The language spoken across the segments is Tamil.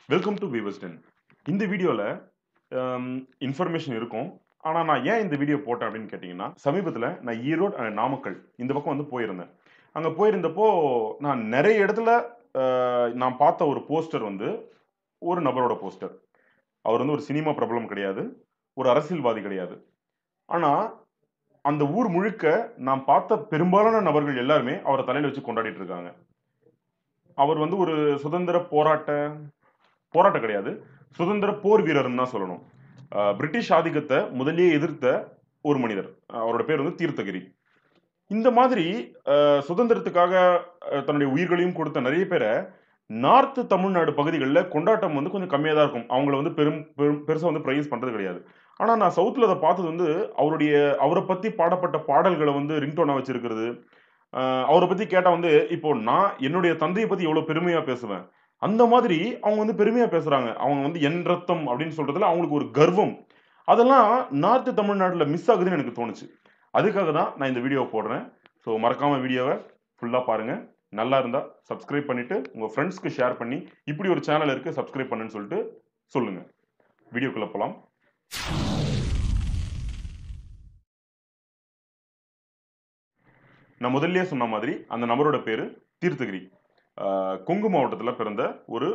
வெல்கம் டு வீவர்ஸ்டன் இந்த வீடியோவில் இன்ஃபர்மேஷன் இருக்கும் ஆனால் நான் ஏன் இந்த வீடியோ போட்டேன் அப்படின்னு கேட்டிங்கன்னா சமீபத்தில் நான் ஈரோடு and நாமக்கல் இந்த பக்கம் வந்து போயிருந்தேன் அங்கே போயிருந்தப்போ நான் நிறைய இடத்துல அஹ், நான் பார்த்த ஒரு போஸ்டர் வந்து ஒரு நபரோட போஸ்டர் அவர் வந்து ஒரு சினிமா பிரபலம் கிடையாது ஒரு அரசியல்வாதி கிடையாது ஆனால் அந்த ஊர் முழுக்க நான் பார்த்த பெரும்பாலான நபர்கள் எல்லாருமே அவரை தலையில் வச்சு கொண்டாடிட்டு இருக்காங்க அவர் வந்து ஒரு சுதந்திர போராட்ட போராட்டம் கிடையாது சுதந்திர போர் வீரர்னு தான் சொல்லணும் அஹ் பிரிட்டிஷ் ஆதிக்கத்தை முதல்லயே எதிர்த்த ஒரு மனிதர் அஹ் அவரோட பேர் வந்து தீர்த்தகிரி இந்த மாதிரி அஹ், சுதந்திரத்துக்காக அஹ், தன்னுடைய உயிர்களையும் கொடுத்த நிறைய பேரை நார்த் தமிழ்நாடு பகுதிகளில் கொண்டாட்டம் வந்து கொஞ்சம் கம்மியாக தான் இருக்கும் அவங்கள வந்து பெரும் பெரும் பெருசாக வந்து ப்ரைஸ் பண்ணுறது கிடையாது ஆனால் நான் சவுத்தில் அதை பார்த்தது வந்து அவருடைய அவரை பற்றி பாடப்பட்ட பாடல்களை வந்து ரிங்டோனாக வச்சிருக்கிறது அஹ், அவரை பற்றி கேட்டால் வந்து இப்போ நான் என்னுடைய தந்தையை பற்றி எவ்வளோ பெருமையாக பேசுவேன் அந்த மாதிரி அவங்க வந்து பெருமையாக பேசுகிறாங்க அவங்க வந்து என் ரத்தம் அப்படின்னு சொல்கிறதுல அவங்களுக்கு ஒரு கர்வம் அதெல்லாம் நார்த்து தமிழ்நாட்டில் மிஸ் ஆகுதுன்னு எனக்கு தோணுச்சு அதுக்காக தான் நான் இந்த வீடியோவை போடுறேன் ஸோ மறக்காம வீடியோவை ஃபுல்லாக பாருங்கள் நல்லா இருந்தால் சப்ஸ்கிரைப் பண்ணிவிட்டு உங்கள் ஃப்ரெண்ட்ஸ்க்கு ஷேர் பண்ணி இப்படி ஒரு சேனல் இருக்குது சப்ஸ்கிரைப் பண்ணுன்னு சொல்லிட்டு சொல்லுங்கள் வீடியோக்குள்ளே போகலாம் நான் முதல்லயே சொன்ன மாதிரி அந்த நபரோட பேர் தீர்த்தகிரி ஆஹ் கொங்கு மாவட்டத்தில் பிறந்த ஒரு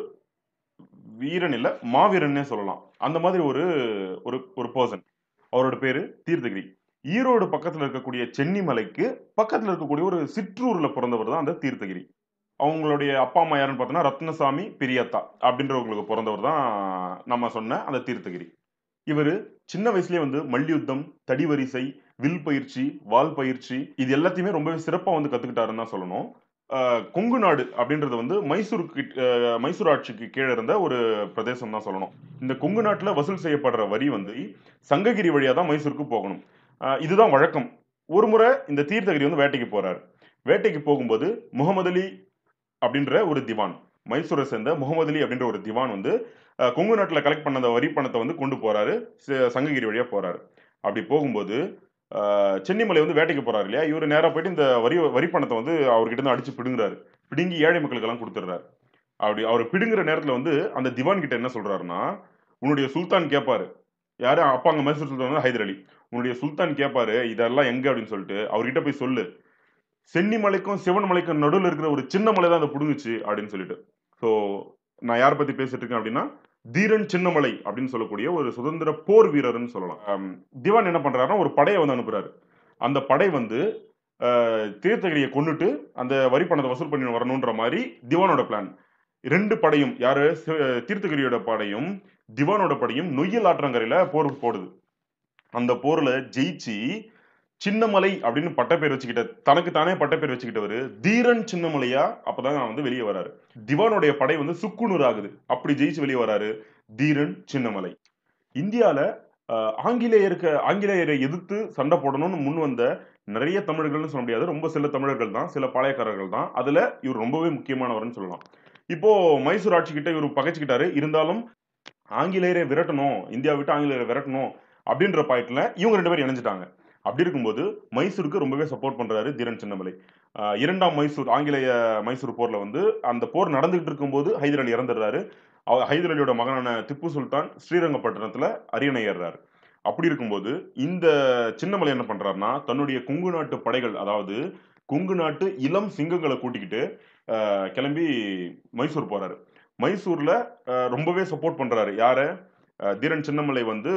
வீரன் இல்லை மாவீரன்னே சொல்லலாம் அந்த மாதிரி ஒரு ஒரு ஒரு பர்சன் அவரோட பேரு தீர்த்தகிரி ஈரோடு பக்கத்தில் இருக்கக்கூடிய சென்னிமலைக்கு பக்கத்தில் இருக்கக்கூடிய ஒரு சிற்றூரில் பிறந்தவர் தான் அந்த தீர்த்தகிரி அவங்களுடைய அப்பா அம்மா யாருன்னு பார்த்தோன்னா ரத்னசாமி பெரியத்தா அப்படின்றவங்களுக்கு பிறந்தவர் தான் நம்ம சொன்ன அந்த தீர்த்தகிரி இவர் சின்ன வயசுலயே வந்து மல்யுத்தம் தடிவரிசை வில் பயிற்சி வால் பயிற்சி இது எல்லாத்தையுமே ரொம்பவே சிறப்பாக வந்து கற்றுக்கிட்டாருன்னு தான் சொல்லணும் ஆஹ் கொங்கு நாடு அப்படின்றது வந்து மைசூருக்கு ஆஹ் மைசூர் ஆட்சிக்கு கீழே இருந்த ஒரு பிரதேசம் தான் சொல்லணும் இந்த கொங்கு நாட்டில் வசூல் செய்யப்படுற வரி வந்து சங்ககிரி வழியாக தான் மைசூருக்கு போகணும் ஆஹ் இதுதான் வழக்கம் ஒரு முறை இந்த தீர்த்தகிரி வந்து வேட்டைக்கு போறார் வேட்டைக்கு போகும்போது முகமது அலி அப்படின்ற ஒரு திவான் மைசூரை சேர்ந்த முகமது அலி அப்படின்ற ஒரு திவான் வந்து ஆஹ் கொங்கு நாட்டில் கலெக்ட் பண்ண அந்த வரி பணத்தை வந்து கொண்டு போறாரு ச- சங்ககிரி வழியாக போறாரு அப்படி போகும்போது ஆஹ் சென்னிமலை வந்து வேட்டைக்கு போறாரு இல்லையா இவர் நேராக போயிட்டு இந்த வரி வரி பணத்தை வந்து அவர்கிட்ட இருந்து அடிச்சு பிடுங்குறாரு பிடுங்கி ஏழை மக்களுக்கெல்லாம் கொடுத்துட்றாரு அப்படி அவர் பிடுங்குற நேரத்தில் வந்து அந்த திவான் கிட்ட என்ன சொல்றாருன்னா உன்னுடைய சுல்தான் கேட்பாரு யாரு அப்பா அங்க மைசூர் சுல்தான் வந்து ஹைதர் அலி உன்னுடைய சுல்தான் கேட்பாரு இதெல்லாம் எங்க அப்படின்னு சொல்லிட்டு அவர்கிட்ட போய் சொல்லு சென்னிமலைக்கும் சிவன் மலைக்கும் நடுவில் இருக்கிற ஒரு சின்ன மலை தான் அதை புடுங்குச்சு அப்படின்னு சொல்லிட்டு ஸோ நான் யாரை பத்தி பேசிட்டு இருக்கேன் அப்படின்னா தீரன் சின்னமலை அப்படின்னு சொல்லக்கூடிய ஒரு சுதந்திர போர் வீரர்னு சொல்லலாம் ஆம், திவான் என்ன பண்றாருன்னா ஒரு படையை வந்து அனுப்புறாரு அந்த படை வந்து ஆஹ், தீர்த்தகிரியை கொன்னுட்டு அந்த வரி பணத்தை வசூல் பண்ணி வரணுன்ற மாதிரி திவானோட பிளான் ரெண்டு படையும் யாரு சி- தீர்த்தகிரியோட படையும் திவானோட படையும் நொய்யல் ஆற்றங்கரையில போர் போடுது அந்த போர்ல ஜெயிச்சு சின்னமலை அப்படின்னு பட்டப்பேர் வச்சுக்கிட்ட தனக்கு தானே பட்டப்பேர் வச்சுக்கிட்டவர் தீரன் சின்னமலையா அப்பதான் நான் வந்து வெளியே வராரு திவானுடைய படை வந்து சுக்குநூறு ஆகுது அப்படி ஜெயிச்சு வெளியே வராரு தீரன் சின்னமலை இந்தியால ஆஹ், ஆங்கிலேயருக்கு ஆங்கிலேயரை எதிர்த்து சண்டை போடணும்னு முன் வந்த நிறைய தமிழர்கள்னு சொல்ல முடியாது ரொம்ப சில தமிழர்கள் தான் சில பாளையக்காரர்கள் தான் அதுல இவர் ரொம்பவே முக்கியமானவர்னு சொல்லலாம் இப்போ மைசூர் ஆட்சி கிட்ட இவர் பகைச்சுக்கிட்டாரு இருந்தாலும் ஆங்கிலேயரை விரட்டணும் இந்தியா விட்டு ஆங்கிலேயரை விரட்டணும் அப்படின்ற பாயிண்ட்ல இவங்க ரெண்டு பேரும் இணைஞ்சிட்டாங்க அப்படி இருக்கும்போது மைசூருக்கு ரொம்பவே சப்போர்ட் பண்றாரு தீரன் சின்னமலை ஆஹ் இரண்டாம் மைசூர் ஆங்கிலேய மைசூர் போர்ல வந்து அந்த போர் நடந்துகிட்டு இருக்கும்போது ஹைதர் அலி இறந்துடுறாரு அவர் ஹைதர் அலியோட மகனான திப்பு சுல்தான் ஸ்ரீரங்கப்பட்டினத்துல அரியணை ஏறுறாரு அப்படி இருக்கும்போது இந்த சின்னமலை என்ன பண்றாருன்னா தன்னுடைய கொங்கு நாட்டு படைகள் அதாவது கொங்கு நாட்டு இளம் சிங்கங்களை கூட்டிக்கிட்டு ஆஹ் கிளம்பி மைசூர் போறாரு மைசூர்ல ஆஹ் ரொம்பவே சப்போர்ட் பண்றாரு யார ஆஹ் தீரன் சின்னமலை வந்து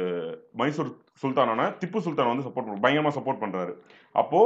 மைசூர் சுல்தானான திப்பு சுல்தான் வந்து சப்போர்ட் பயங்கரமா சப்போர்ட் பண்றாரு அப்போ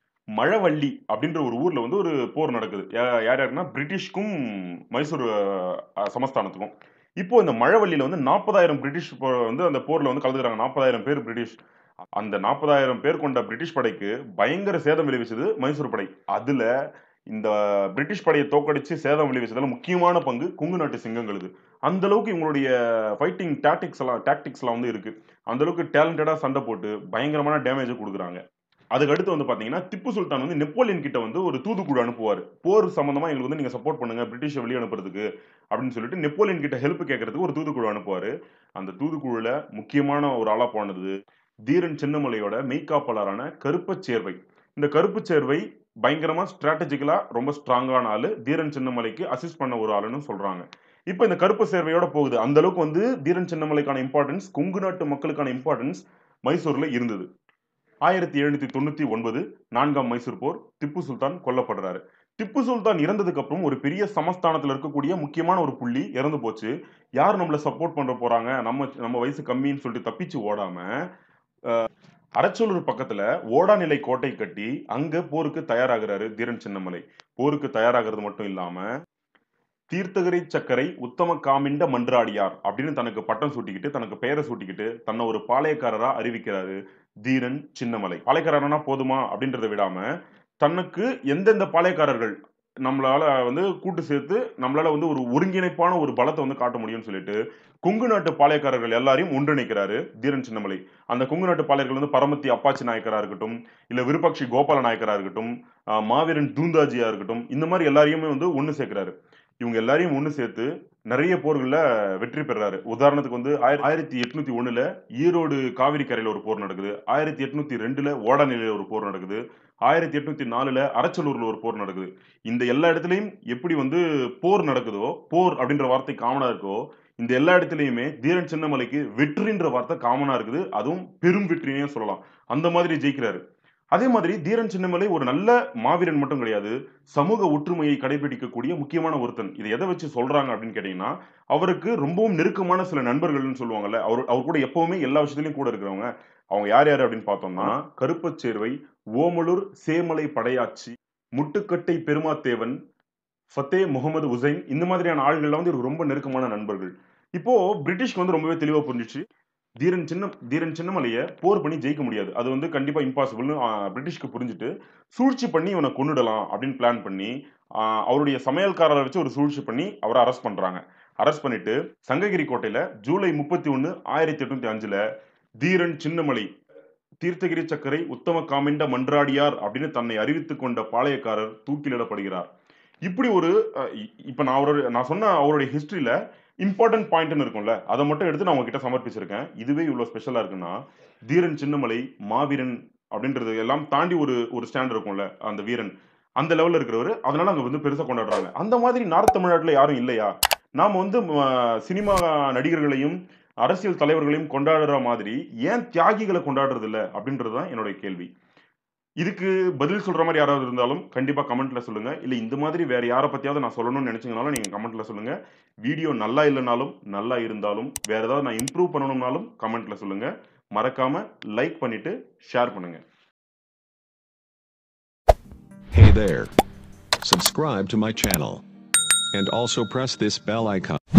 மழவள்ளி அப்படின்ற ஒரு ஊர்ல வந்து ஒரு போர் நடக்குது யா- யார் யாருன்னா பிரிட்டிஷ்க்கும் மைசூர் ஆஹ், சமஸ்தானத்துக்கும் இப்போ இந்த மழவள்ளியில வந்து நாற்பதாயிரம் பிரிட்டிஷ் போ- வந்து அந்த போர்ல வந்து கலந்துக்கிறாங்க நாற்பதாயிரம் பேர் பிரிட்டிஷ் அந்த நாற்பதாயிரம் பேர் கொண்ட பிரிட்டிஷ் படைக்கு பயங்கர சேதம் விளைவிச்சது மைசூர் படை அதுல இந்த பிரிட்டிஷ் படையை தோக்கடிச்சு சேதம் விளைவிச்சதுல முக்கியமான பங்கு கொங்கு நாட்டு சிங்கங்களுது அந்த அளவுக்கு இவங்களுடைய ஃபைட்டிங் டாக்டிக்ஸ் எல்லாம் டாக்டிக்ஸ் எல்லாம் வந்து இருக்கு அந்த அளவுக்கு டேலண்டடா சண்டை போட்டு பயங்கரமான டேமேஜை கொடுக்குறாங்க அதுக்கு அடுத்து வந்து பாத்தீங்கன்னா திப்பு சுல்தான் வந்து நெப்போலியன் கிட்ட வந்து ஒரு தூதுக்குழு அனுப்புவார் போர் சம்பந்தமா எங்களுக்கு வந்து நீங்க சப்போர்ட் பண்ணுங்க பிரிட்டிஷை வெளியே அனுப்புறதுக்கு அப்படின்னு சொல்லிட்டு நெப்போலியன் கிட்ட ஹெல்ப் கேட்கறதுக்கு ஒரு தூதுக்குழு அனுப்புவாரு அந்த தூதுக்குழுல முக்கியமான ஒரு ஆளா போனது தீரன் சின்னமலையோட மெய்காப்பாளரான கருப்பச் சேர்வை இந்த கருப்புச் சேர்வை பயங்கரமா ஸ்ட்ராட்டஜிக்கலா ரொம்ப ஸ்ட்ராங்கான ஆளு தீரன் சின்னமலைக்கு அசிஸ்ட் பண்ண ஒரு ஆளுன்னு சொல்றாங்க இப்போ இந்த கருப்பு சேர்வையோட போகுது அந்த அளவுக்கு வந்து தீரன் சின்னமலைக்கான இம்பார்ட்டன்ஸ் கொங்கு நாட்டு மக்களுக்கான இம்பார்ட்டன்ஸ் மைசூர்ல இருந்தது ஆயிரத்தி எழுநூத்தி தொண்ணூத்தி ஒன்பது நான்காம் மைசூர் போர் திப்பு சுல்தான் கொல்லப்படுறாரு திப்பு சுல்தான் இறந்ததுக்கு அப்புறம் ஒரு பெரிய சமஸ்தானத்துல இருக்கக்கூடிய முக்கியமான ஒரு புள்ளி இறந்து போச்சு யார் நம்மள சப்போர்ட் பண்ற போறாங்க நம்ம நம்ம வயசு கம்மின்னு சொல்லிட்டு தப்பிச்சு ஓடாம அஹ், அரச்சலூர் பக்கத்துல ஓடாநிலை கோட்டை கட்டி அங்க போருக்கு தயாராகிறாரு தீரன் சின்னமலை போருக்கு தயாராகிறது மட்டும் இல்லாம தீர்த்தகிரி சக்கரை உத்தம காமிண்ட மன்றாடியார் அப்படின்னு தனக்கு பட்டம் சூட்டிக்கிட்டு தனக்கு பெயரை சூட்டிக்கிட்டு தன்னை ஒரு பாளையக்காரரா அறிவிக்கிறாரு தீரன் சின்னமலை பாளையக்காரனா போதுமா அப்படின்றத விடாம தனக்கு எந்தெந்த பாளையக்காரர்கள் நம்மளால வந்து கூட்டு சேர்த்து நம்மளால வந்து ஒரு ஒருங்கிணைப்பான ஒரு பலத்தை வந்து காட்ட முடியும்னு சொல்லிட்டு கொங்கு நாட்டு பாளையக்காரர்கள் எல்லாரையும் ஒன்றிணைக்கிறாரு தீரன் சின்னமலை அந்த கொங்கு நாட்டு பாளையர்கள் வந்து பரமத்தி அப்பாச்சி நாயக்கரா இருக்கட்டும் இல்ல விருப்பாட்சி கோபால நாயக்கரா இருக்கட்டும் ஆஹ் மாவீரன் தூந்தாஜியா இருக்கட்டும் இந்த மாதிரி எல்லாரையுமே வந்து ஒண்ணு சேர்க்கிறாரு இவங்க எல்லாரையும் ஒண்ணு சேர்த்து நிறைய போர்கள்ல வெற்றி பெறாரு உதாரணத்துக்கு வந்து ஆயிர- ஆயிரத்தி எட்நூத்தி ஒண்ணுல ஈரோடு காவிரி கரையில ஒரு போர் நடக்குது ஆயிரத்தி எட்நூத்தி ரெண்டுல ஓடாநிலையில ஒரு போர் நடக்குது ஆயிரத்தி எட்நூத்தி நாலுல அரச்சலூர்ல ஒரு போர் நடக்குது இந்த எல்லா இடத்துலயும் எப்படி வந்து போர் நடக்குதோ போர் அப்படின்ற வார்த்தை காமனா இருக்கோ இந்த எல்லா இடத்துலயுமே தீரன் சின்னமலைக்கு வெற்றின்ற வார்த்தை காமனா இருக்குது அதுவும் பெரும் வெற்றினே சொல்லலாம் அந்த மாதிரி ஜெயிக்கிறாரு அதே மாதிரி தீரன் சின்னமலை ஒரு நல்ல மாவீரன் மட்டும் கிடையாது சமூக ஒற்றுமையை கடைபிடிக்கக்கூடிய முக்கியமான ஒருத்தன் இதை எதை வச்சு சொல்றாங்க அப்படின்னு கேட்டீங்கன்னா அவருக்கு ரொம்பவும் நெருக்கமான சில நண்பர்கள்னு சொல்லுவாங்கல்ல அவர் அவர் கூட எப்பவுமே எல்லா விஷயத்திலையும் கூட இருக்கிறவங்க அவங்க யார் யார் அப்படின்னு பார்த்தோம்னா கருப்பச்சேர்வை ஓமலூர் சேமலை படையாச்சி முட்டுக்கட்டை பெருமாத்தேவன் ஃபத்தே முகமது உசைன் இந்த மாதிரியான ஆள்கள்லாம் வந்து இவருக்கு ரொம்ப நெருக்கமான நண்பர்கள் இப்போ பிரிட்டிஷ்க்கு வந்து ரொம்பவே தெளிவா புரிஞ்சிச்சு தீரன் சின்ன தீரன் சின்னமலையை போர் பண்ணி ஜெயிக்க முடியாது அது வந்து கண்டிப்பா இம்பாசிபிள்னு பிரிட்டிஷ்க்கு புரிஞ்சுட்டு சூழ்ச்சி பண்ணி இவனை கொன்னுடலாம் அப்படின்னு பிளான் பண்ணி ஆஹ், அவருடைய சமையல்காரரை வச்சு ஒரு சூழ்ச்சி பண்ணி அவரை அரெஸ்ட் பண்றாங்க அரெஸ்ட் பண்ணிட்டு சங்ககிரி கோட்டையில ஜூலை முப்பத்தி ஒன்னு ஆயிரத்தி எட்நூத்தி அஞ்சுல தீரன் சின்னமலை தீர்த்தகிரி சக்கரை உத்தம காமிண்ட மன்றாடியார் அப்படின்னு தன்னை அறிவித்துக் கொண்ட பாளையக்காரர் தூக்கிலிடப்படுகிறார் இப்படி ஒரு அஹ், இ- இப்ப நான் அவரோட நான் சொன்ன அவருடைய ஹிஸ்டரியில இம்பார்ட்டன்ட் பாயிண்ட்னு இருக்கும்ல அதை மட்டும் எடுத்து நான் உங்ககிட்ட சமர்ப்பிச்சிருக்கேன் இதுவே இவ்வளவு ஸ்பெஷலா இருக்குன்னா தீரன் சின்னமலை மாவீரன் அப்படின்றது எல்லாம் தாண்டி ஒரு ஒரு ஸ்டாண்ட் இருக்கும்ல அந்த வீரன் அந்த லெவல்ல இருக்கிறவர் அதனால அங்க வந்து பெருசா கொண்டாடுறாங்க அந்த மாதிரி நார்த் தமிழ்நாட்டுல யாரும் இல்லையா நாம வந்து ம, சினிமா நடிகர்களையும் அரசியல் தலைவர்களையும் கொண்டாடுற மாதிரி ஏன் தியாகிகளை கொண்டாடுறது இல்ல அப்படின்றது தான் என்னுடைய கேள்வி இதுக்கு பதில் சொல்ற மாதிரி யாராவது இருந்தாலும் கண்டிப்பா கமெண்ட்ல சொல்லுங்க இல்ல இந்த மாதிரி வேற யாரை பத்தியாவது நான் சொல்லணும்னு நினைச்சீங்கனாலும் நீங்க கமெண்ட்ல சொல்லுங்க வீடியோ நல்லா இல்லைனாலும் நல்லா இருந்தாலும் வேற ஏதாவது நான் இம்ப்ரூவ் பண்ணணும்னாலும் கமெண்ட்ல சொல்லுங்க மறக்காம லைக் பண்ணிட்டு ஷேர் பண்ணுங்க Hey there. Subscribe to my channel. And also press this bell icon.